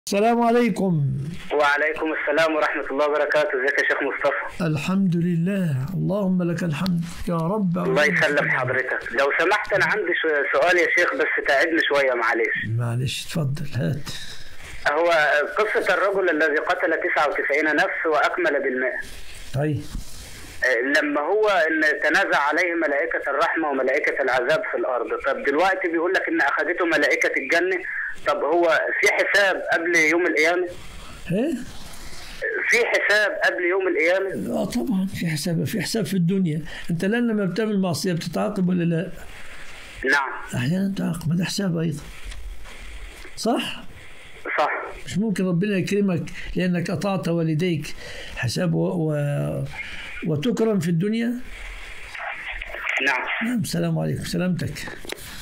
السلام عليكم وعليكم السلام ورحمة الله وبركاته ازيك يا شيخ مصطفى الحمد لله اللهم لك الحمد يا رب الله يسلم حضرتك لو سمحت أنا عندي شو- سؤال يا شيخ بس تعبني شوية معلش معلش تفضل هات هو قصة الرجل الذي قتل 99 نفس وأكمل بالمئة طيب لما هو ان تنازع عليه ملائكة الرحمة وملائكة العذاب في الأرض طب دلوقتي بيقول لك إن أخذته ملائكة الجنة طب هو في حساب قبل يوم القيامة ايه في حساب قبل يوم القيامة اه طبعا في حساب في حساب في الدنيا انت لان لما بتعمل معصيه بتتعاقب ولا لا؟ نعم احيانا تعاقب هذا حساب ايضا صح؟ صح مش ممكن ربنا يكرمك لانك اطعت والديك حساب و... و... وتكرم في الدنيا نعم نعم السلام عليكم سلامتك